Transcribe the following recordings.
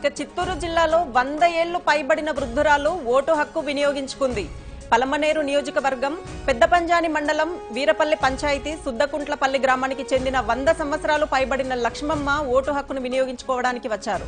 ఇక చిత్తూరు జిల్లాలో వంద ఏళ్లు పైబడిన వృద్ధురాలు ఓటు హక్కు వినియోగించుకుంది పలమనేరు నియోజకవర్గం పెద్దపంజాని మండలం వీరపల్లి పంచాయతీ సుద్దకుంట్లపల్లి గ్రామానికి చెందిన వంద సంవత్సరాలు పైబడిన లక్ష్మమ్మ ఓటు హక్కును వినియోగించుకోవడానికి వచ్చారు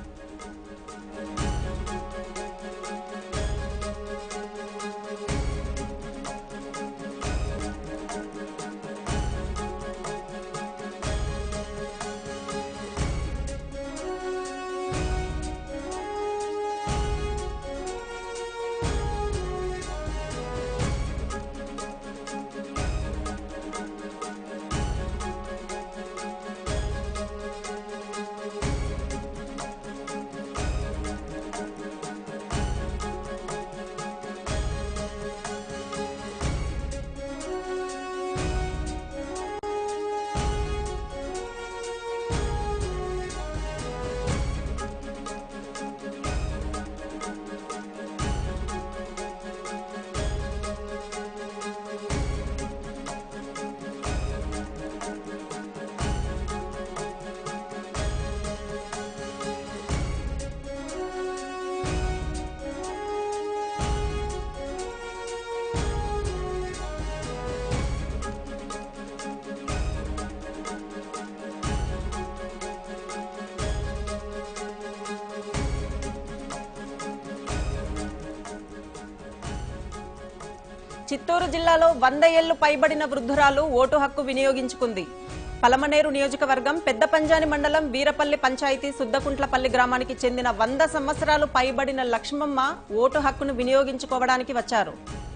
చిత్తూరు జిల్లాలో వంద ఏళ్లు పైబడిన వృద్ధురాలు ఓటు హక్కు వినియోగించుకుంది పలమనేరు నియోజకవర్గం పెద్ద పంజాని మండలం వీరపల్లి పంచాయతీ సుద్దకుంట్లపల్లి గ్రామానికి చెందిన వంద సంవత్సరాలు పైబడిన లక్ష్మమ్మ ఓటు హక్కును వినియోగించుకోవడానికి వచ్చారు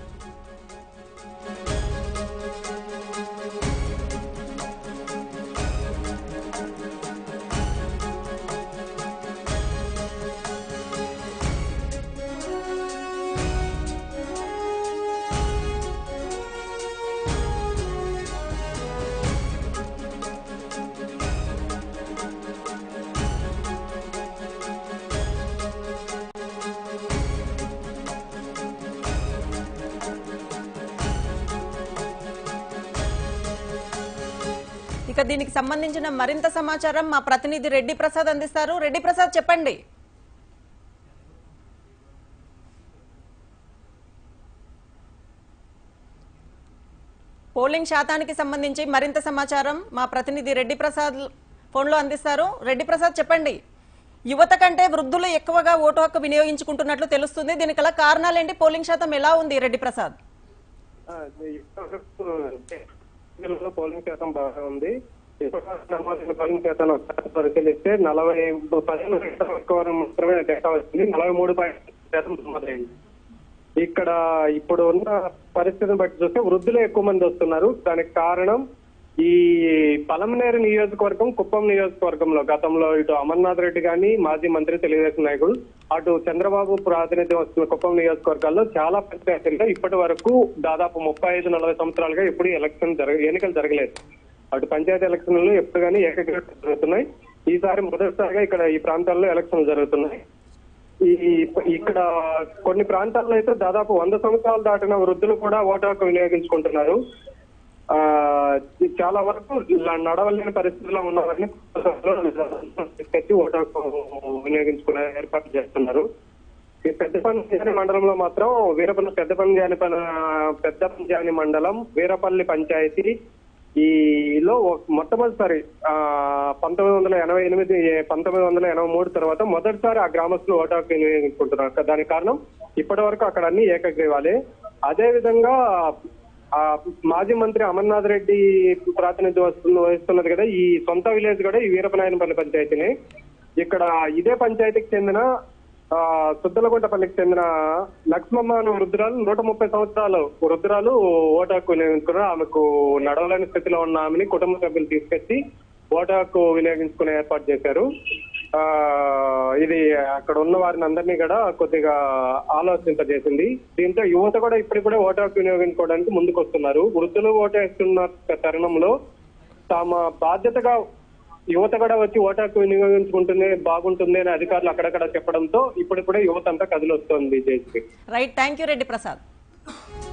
ఇక దీనికి సంబంధించిన మరింత సమాచారం మా ప్రతినిధి రెడ్డి ప్రసాద్ అందిస్తారు రెడ్డి ప్రసాద్ చెప్పండి పోలింగ్ శాతానికి సంబంధించి మరింత సమాచారం మా ప్రతినిధి రెడ్డి ప్రసాద్ ఫోన్లో అందిస్తారు రెడ్డి ప్రసాద్ చెప్పండి యువత కంటే వృద్ధులు ఎక్కువగా ఓటు హక్కు వినియోగించుకుంటున్నట్లు తెలుస్తుంది దీనికి గల కారణాలేంటి పోలింగ్ శాతం ఎలా ఉంది రెడ్డి ప్రసాద్ ఎన్నికల్లో పోలింగ్ శాతం బాగా ఉంది ఇప్పటివరకు నమోదైన పోలింగ్ శాతం ఒకసారి పరిశీలిస్తే నలభై పదిహేను శాతం ఎక్కువ మాత్రమే డేటా వచ్చింది నలభై మూడు పాయింట్ శాతం నమోదైంది ఇక్కడ ఇప్పుడు ఉన్న పరిస్థితిని బట్టి చూస్తే వృద్ధులే ఎక్కువ మంది వస్తున్నారు దానికి కారణం ఈ పలమనేరు నియోజకవర్గం కుప్పం నియోజకవర్గంలో గతంలో ఇటు అమర్నాథ్ రెడ్డి గాని మాజీ మంత్రి తెలుగుదేశం నాయకుడు అటు చంద్రబాబు ప్రాతినిధ్యం వస్తున్న కుప్పం నియోజకవర్గాల్లో చాలా పంచాయతీల్లో ఇప్పటి వరకు దాదాపు ముప్పై ఐదు నలభై సంవత్సరాలుగా ఎప్పుడు ఎలక్షన్ జరగ ఎన్నికలు జరగలేదు అటు పంచాయతీ ఎలక్షన్లు ఎప్పుడు కానీ ఏకగ్రీవంగా జరుగుతున్నాయి ఈసారి మొదటిసారిగా ఇక్కడ ఈ ప్రాంతాల్లో ఎలక్షన్లు జరుగుతున్నాయి ఈ ఇక్కడ కొన్ని ప్రాంతాల్లో అయితే దాదాపు వంద సంవత్సరాలు దాటిన వృద్ధులు కూడా ఓటు హక్కు వినియోగించుకుంటున్నారు ఆ చాలా వరకు ఇలా నడవలేని పరిస్థితిలో ఉన్నవారిని తీసుకొచ్చి ఓటు హక్కు వినియోగించుకునే ఏర్పాటు చేస్తున్నారు ఈ పెద్ద పంచాయతీ మండలంలో మాత్రం వీరపల్లి పెద్ద పంచాయతీ పెద్ద పంచాయతీ మండలం వీరపల్లి పంచాయతీ ఈలో ఒక- మొట్టమొదటిసారి ఆ పంతొమ్మిది వందల ఎనభై ఎనిమిది పంతొమ్మిది వందల ఎనభై మూడు తర్వాత మొదటిసారి ఆ గ్రామస్తులు ఓటు హక్కు వినియోగించుకుంటున్నారు దానికి కారణం ఇప్పటి వరకు అక్కడ అన్ని ఏకగ్రీవాలే అదే విధంగా ఆ మాజీ మంత్రి అమర్నాథ్ రెడ్డి ప్రాతినిధ్యం వస్తున్న వహిస్తున్నది కదా ఈ సొంత విలేజ్ కూడా ఈ వీరపనాయనపల్లి పంచాయతీనే ఇక్కడ ఇదే పంచాయతీకి చెందిన ఆ సుద్దలగుంటపల్లికి చెందిన లక్ష్మమ్మ అనే వృద్ధురాలు నూట ముప్పై సంవత్సరాలు వృద్ధురాలు ఓటు హక్కు వినియోగించుకున్నారు ఆమెకు నడవలేని స్థితిలో ఉన్న ఆమెని కుటుంబ సభ్యులు తీసుకొచ్చి ఓటు హక్కు వినియోగించుకునే ఏర్పాటు చేశారు ఆ ఇది అక్కడ ఉన్న వారిని అందరినీ కూడా కొద్దిగా ఆలోచింపజేసింది దీంతో యువత కూడా ఇప్పటికూడా ఓటు హక్కు వినియోగించుకోవడానికి ముందుకు వస్తున్నారు వృద్ధులు ఓటు వేస్తున్న తరుణంలో తమ బాధ్యతగా యువత కూడా వచ్చి ఓటు హక్కు వినియోగించుకుంటేనే బాగుంటుంది అని అధికారులు అక్కడక్కడ చెప్పడంతో ఇప్పుడిప్పుడే యువత అంతా కదిలొస్తోంది JC right thank you Reddy Prasad